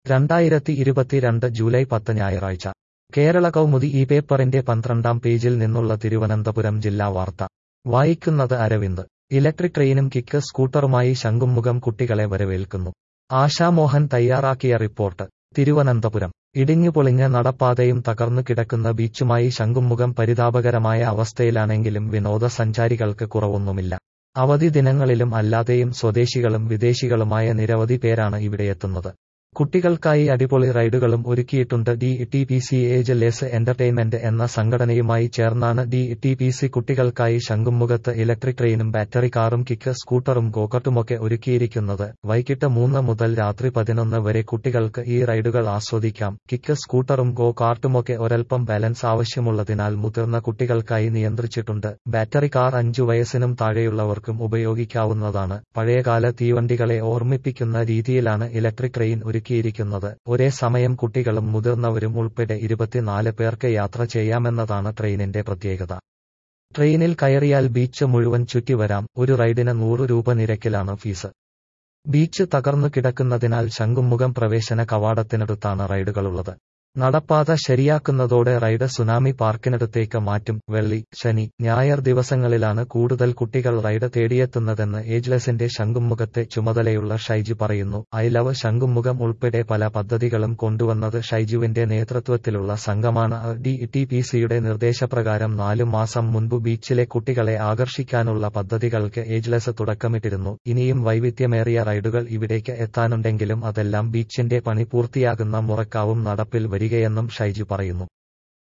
രണ്ടായിരത്തി ഇരുപത്തിരണ്ട് ജൂലൈ പത്ത് ഞായറാഴ്ച കേരള കൗമുദി ഈ പേപ്പറിന്റെ പന്ത്രണ്ടാം പേജിൽ നിന്നുള്ള തിരുവനന്തപുരം ജില്ലാ വാർത്ത വായിക്കുന്നത് അരവിന്ദ് ഇലക്ട്രിക് ട്രെയിനും കിക്ക് സ്കൂട്ടറുമായി ശംഖുമുഖം കുട്ടികളെ വരവേൽക്കുന്നു ആശാമോഹൻ തയ്യാറാക്കിയ റിപ്പോർട്ട് തിരുവനന്തപുരം ഇടിഞ്ഞുപൊളിഞ്ഞ നടപ്പാതയും തകർന്നു കിടക്കുന്ന ബീച്ചുമായി ശംഖുമുഖം പരിതാപകരമായ അവസ്ഥയിലാണെങ്കിലും വിനോദസഞ്ചാരികൾക്ക് കുറവൊന്നുമില്ല അവധി ദിനങ്ങളിലും അല്ലാതെയും സ്വദേശികളും വിദേശികളുമായ നിരവധി പേരാണ് ഇവിടെയെത്തുന്നത് കുട്ടികൾക്കായി അടിപൊളി റൈഡുകളും ഒരുക്കിയിട്ടുണ്ട് D T P C ageless entertainment എന്ന സംഘടനയുമായി ചേർന്നാണ് ഡി ടി പി സി കുട്ടികൾക്കായി ശംഖുമുഖത്ത് ഇലക്ട്രിക് ട്രെയിനും ബാറ്ററി കാറും കിക്ക് സ്കൂട്ടറും ഗോകട്ടുമൊക്കെ ഒരുക്കിയിരിക്കുന്നത് വൈകിട്ട് മൂന്ന് മുതൽ രാത്രി പതിനൊന്ന് വരെ കുട്ടികൾക്ക് ഈ റൈഡുകൾ ആസ്വദിക്കാം കിക്ക് സ്കൂട്ടറും ഗോ കാർട്ടുമൊക്കെ ഒരൽപ്പം ബാലൻസ് ആവശ്യമുള്ളതിനാൽ മുതിർന്ന കുട്ടികൾക്കായി നിയന്ത്രിച്ചിട്ടുണ്ട് ബാറ്ററി കാർ അഞ്ചു വയസ്സിനും താഴെയുള്ളവർക്കും ഉപയോഗിക്കാവുന്നതാണ് പഴയകാല തീവണ്ടികളെ ഓർമ്മിപ്പിക്കുന്ന രീതിയിലാണ് ഇലക്ട്രിക് ട്രെയിൻ ഒരുക്കിയിരിക്കുന്നത് ഒരേ സമയം കുട്ടികളും മുതിർന്നവരും ഉൾപ്പെടെ ഇരുപത്തിനാല് പേർക്ക് യാത്ര ചെയ്യാമെന്നതാണ് ട്രെയിനിന്റെ പ്രത്യേകത ട്രെയിനിൽ കയറിയാൽ ബീച്ച് മുഴുവൻ ചുറ്റി വരാം ഒരു റൈഡിന് നൂറ് രൂപ നിരക്കിലാണ് ഫീസ് ബീച്ച് തകർന്നു കിടക്കുന്നതിനാൽ ശംഖുമുഖം പ്രവേശന കവാടത്തിനടുത്താണ് റൈഡുകളുള്ളത് നടപ്പാത ശരിയാക്കുന്നതോടെ റൈഡ് സുനാമി പാർക്കിനടുത്തേക്ക് മാറ്റും വെള്ളി ശനി ഞായർ ദിവസങ്ങളിലാണ് കൂടുതൽ കുട്ടികൾ റൈഡ് തേടിയെത്തുന്നതെന്ന് ഏജ്ലെസിന്റെ ശംഖുമുഖത്തെ ചുമതലയുള്ള ഷൈജു പറയുന്നു ഐ ലവ് ശംഖുമുഖം ഉൾപ്പെടെ പല പദ്ധതികളും കൊണ്ടുവന്നത് ഷൈജുവിന്റെ നേതൃത്വത്തിലുള്ള സംഘമാണ് ഡി ടി പി സിയുടെ നിർദ്ദേശപ്രകാരം നാലു മാസം മുൻപ് ബീച്ചിലെ കുട്ടികളെ ആകർഷിക്കാനുള്ള പദ്ധതികൾക്ക് ഏജ്ലെസ് തുടക്കമിട്ടിരുന്നു ഇനിയും വൈവിധ്യമേറിയ റൈഡുകൾ ഇവിടേക്ക് എത്താനുണ്ടെങ്കിലും അതെല്ലാം ബീച്ചിന്റെ പണി പൂർത്തിയാകുന്ന മുറക്കാവും നടപ്പിൽ വരികയെന്നും ഷൈജു പറയുന്നു